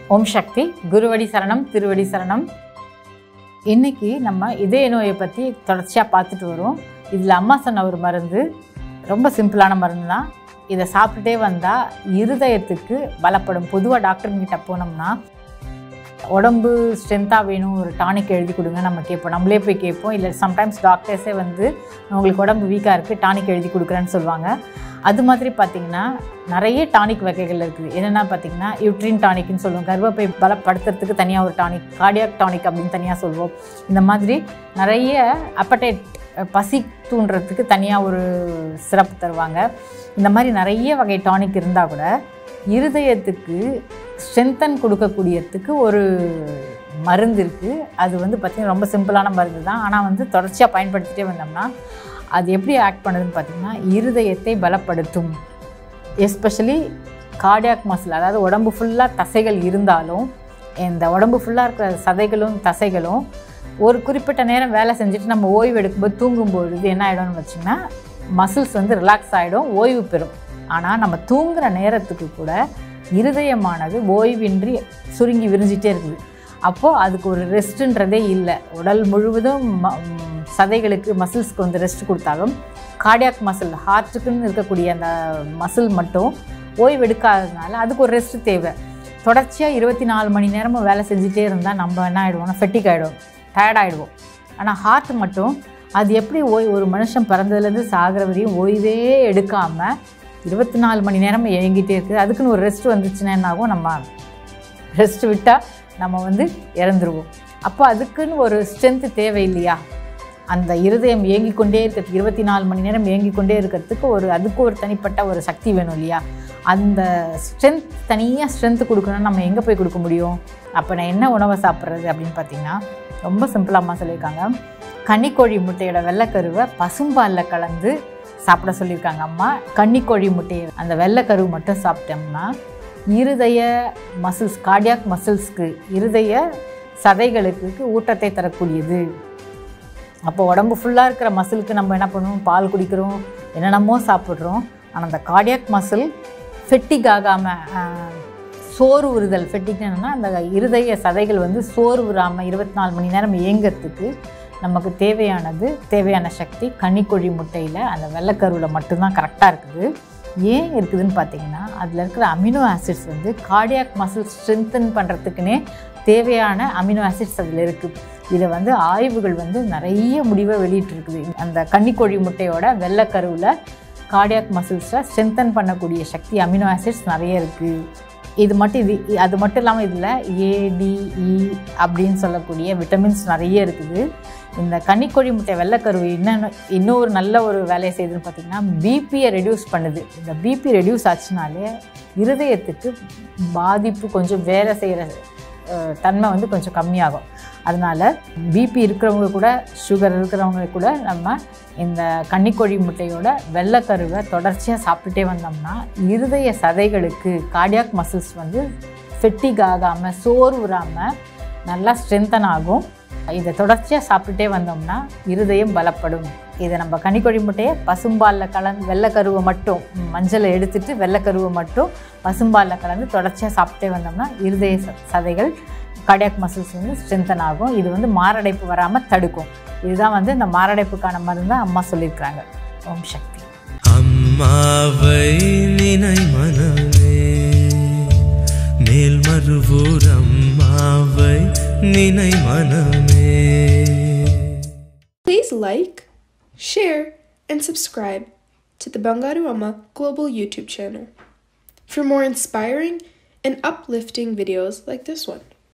ஓம் சக்தி குருவடி சரணம் திருவடி சரணம் இன்னைக்கு நம்ம இதய நோயை பற்றி தொடர்ச்சியாக பார்த்துட்டு வரோம் இதில் அம்மா சொன்ன ஒரு மருந்து ரொம்ப சிம்பிளான மருந்து தான் இதை சாப்பிட்டுட்டே வந்தால் இருதயத்துக்கு பலப்படும் பொதுவாக டாக்டர்கிட்ட போனோம்னா உடம்பு ஸ்ட்ரென்த்தாக வேணும் ஒரு டானிக் எழுதி கொடுங்க நம்ம கேட்போம் நம்மளே போய் கேட்போம் இல்லை சம்டைம்ஸ் டாக்டர்ஸே வந்து உங்களுக்கு உடம்பு வீக்காக இருக்குது டானிக் எழுதி கொடுக்குறேன்னு சொல்லுவாங்க அது மாதிரி பார்த்திங்கன்னா நிறைய டானிக் வகைகள் இருக்குது என்னென்னா பார்த்திங்கன்னா யூட்ரின் டானிக்னு சொல்லுவோம் கர்ப்பப்பை பலப்படுத்துறதுக்கு தனியாக ஒரு டானிக் கார்டியாக் டானிக் அப்படின்னு தனியாக சொல்லுவோம் இந்த மாதிரி நிறைய அப்படைட் பசி தூண்டுறதுக்கு தனியாக ஒரு சிறப்பு தருவாங்க இந்த மாதிரி நிறைய வகை டானிக் இருந்தால் கூட இருதயத்துக்கு ஸ்ட்ரென்தன் கொடுக்கக்கூடியதுக்கு ஒரு மருந்து இருக்குது அது வந்து பார்த்திங்கன்னா ரொம்ப சிம்பிளான மருந்து தான் ஆனால் வந்து தொடர்ச்சியாக பயன்படுத்திட்டே வந்தோம்னா அது எப்படி ஆக்ட் பண்ணுதுன்னு பார்த்திங்கன்னா இருதயத்தை பலப்படுத்தும் எஸ்பெஷலி கார்டியாக் மசில் அதாவது உடம்பு ஃபுல்லாக தசைகள் இருந்தாலும் இந்த உடம்பு ஃபுல்லாக இருக்கிற சதைகளும் தசைகளும் ஒரு குறிப்பிட்ட நேரம் வேலை செஞ்சுட்டு நம்ம ஓய்வு எடுக்கும்போது தூங்கும்பொழுது என்ன ஆகிடும்னு வச்சிங்கன்னா மசில்ஸ் வந்து ரிலாக்ஸ் ஆகிடும் ஓய்வு பெறும் ஆனால் நம்ம தூங்குகிற நேரத்துக்கு கூட இருதயமானது ஓய்வின்றி சுருங்கி விரிஞ்சிட்டே இருக்குது அப்போது அதுக்கு ஒரு ரெஸ்ட்டுன்றதே இல்லை உடல் முழுவதும் ம சதைகளுக்கு மசில்ஸ்க்கு வந்து ரெஸ்ட் கொடுத்தாலும் கார்டியாக் மசில் ஹார்ட்டுக்குன்னு இருக்கக்கூடிய அந்த மசில் மட்டும் ஓய்வு எடுக்காததுனால அதுக்கு ஒரு ரெஸ்ட் தேவை தொடர்ச்சியாக இருபத்தி நாலு மணி நேரமும் வேலை செஞ்சுட்டே இருந்தால் நம்ம என்ன ஆகிடுவோம்னா ஃபெட்டிக் ஆகிடும் டயர்ட் ஆகிடுவோம் ஆனால் ஹார்ட் மட்டும் அது எப்படி ஓய் ஒரு மனுஷன் பிறந்ததுலேருந்து சாகிற வரையும் ஓய்வே எடுக்காமல் இருபத்தி நாலு மணி நேரம் இயங்கிட்டே இருக்குது அதுக்குன்னு ஒரு ரெஸ்ட் வந்துச்சுன்னா என்ன ஆகும் நம்ம ரெஸ்ட் விட்டால் நம்ம வந்து இறந்துருவோம் அப்போ அதுக்குன்னு ஒரு ஸ்ட்ரென்த்து தேவை இல்லையா அந்த இருதயம் இயங்கி கொண்டே இருக்கிறதுக்கு இருபத்தி நாலு மணி நேரம் இயங்கி கொண்டே இருக்கிறதுக்கு ஒரு அதுக்கு ஒரு தனிப்பட்ட ஒரு சக்தி வேணும் இல்லையா அந்த ஸ்ட்ரென்த் தனியாக ஸ்ட்ரென்த்து கொடுக்கணும்னா நம்ம எங்கே போய் கொடுக்க முடியும் அப்போ நான் என்ன உணவை சாப்பிட்றது அப்படின்னு பார்த்தீங்கன்னா ரொம்ப சிம்பிளாக அம்மா சொல்லியிருக்காங்க கன்னிக்கோழி முட்டையோட வெள்ளைக்கருவை பசும்பாலில் கலந்து சாப்பிட சொல்லியிருக்காங்க அம்மா கன்னிக்கோழி முட்டையை அந்த வெள்ளைக்கருவு மட்டும் சாப்பிட்டோம்னா இருதய மசில்ஸ் கார்டியாக் மசில்ஸ்க்கு இருதய சதைகளுக்கு ஊட்டத்தை தரக்கூடியது அப்போ உடம்பு ஃபுல்லாக இருக்கிற மசிலுக்கு நம்ம என்ன பண்ணுவோம் பால் குடிக்கிறோம் என்னென்னமோ சாப்பிட்றோம் ஆனால் அந்த கார்டியாக் மசில் ஃபெட்டிக் ஆகாமல் சோறு உறுதல் ஃபெட்டிக் என்னென்னா அந்த இருதய சதைகள் வந்து சோறு உறாமல் இருபத்தி நாலு மணி நேரம் இயங்கிறதுக்கு நமக்கு தேவையானது தேவையான சக்தி கன்னிக்கோழி முட்டையில் அந்த வெள்ளைக்கருவில் மட்டும்தான் கரெக்டாக இருக்குது ஏன் இருக்குதுன்னு பார்த்தீங்கன்னா அதில் இருக்கிற அமினோ ஆசிட்ஸ் வந்து கார்டியாக் மசில் ஸ்ட்ரென்தன் பண்ணுறதுக்குனே தேவையான அமினோ ஆசிட்ஸ் அதில் இருக்குது இதை வந்து ஆய்வுகள் வந்து நிறைய முடிவை வெளியிட்டிருக்குது அந்த கன்னிக்கோழி முட்டையோட வெள்ளைக்கருவில் கார்டியாக் மசில்ஸை ஸ்ட்ரென்தன் பண்ணக்கூடிய சக்தி அமினோ ஆசிட்ஸ் நிறைய இருக்குது இது மட்டும் இது அது மட்டும் இல்லாமல் இதில் ஏடிஇ அப்படின்னு சொல்லக்கூடிய விட்டமின்ஸ் நிறைய இருக்குது இந்த கன்னிக்கோழி முட்டை வெள்ளைக்கருவு இன்னும் இன்னொரு நல்ல ஒரு வேலையை செய்யுதுன்னு பார்த்திங்கன்னா பிபியை ரெடியூஸ் பண்ணுது இந்த பிபி ரெடியூஸ் ஆச்சுனாலே இருதயத்துக்கு பாதிப்பு கொஞ்சம் வேலை செய்கிற தன்மை வந்து கொஞ்சம் கம்மியாகும் அதனால் பிபி இருக்கிறவங்க கூட சுகர் இருக்கிறவங்க கூட நம்ம இந்த கன்னிக்கோழி முட்டையோட வெள்ளைக்கருவை தொடர்ச்சியாக சாப்பிட்டுட்டே வந்தோம்னா இருதய சதைகளுக்கு கார்டியாக் மசில்ஸ் வந்து ஃபெட்டிக் ஆகாமல் சோர்வுறாமல் நல்லா ஸ்ட்ரென்தன் ஆகும் இதை தொடர்ச்சியாக சாப்பிட்டுட்டே வந்தோம்னா இருதயம் பலப்படும் இதை நம்ம கனிக்கொழி முட்டையை பசும்பாலில் கலந்து வெள்ளைக்கருவை மட்டும் மஞ்சளை எடுத்துட்டு வெள்ளைக்கருவை மட்டும் பசும்பாலில் கலந்து தொடர்ச்சியாக சாப்பிட்டே வந்தோம்னா இருதய சதைகள் கார்டியாக் மசில்ஸ் வந்து ஸ்ட்ரென்தன் ஆகும் இது வந்து மாரடைப்பு வராமல் தடுக்கும் இதுதான் வந்து இந்த மாரடைப்புக்கான மருந்து அம்மா சொல்லியிருக்கிறாங்க ஓம் சக்தி அம்மாவை நினை மனமே மேல் மறுவூர் அம்மாவை நினை மனமே Please like, share, and subscribe to the Bangaru Amma Global YouTube channel for more inspiring and uplifting videos like this one.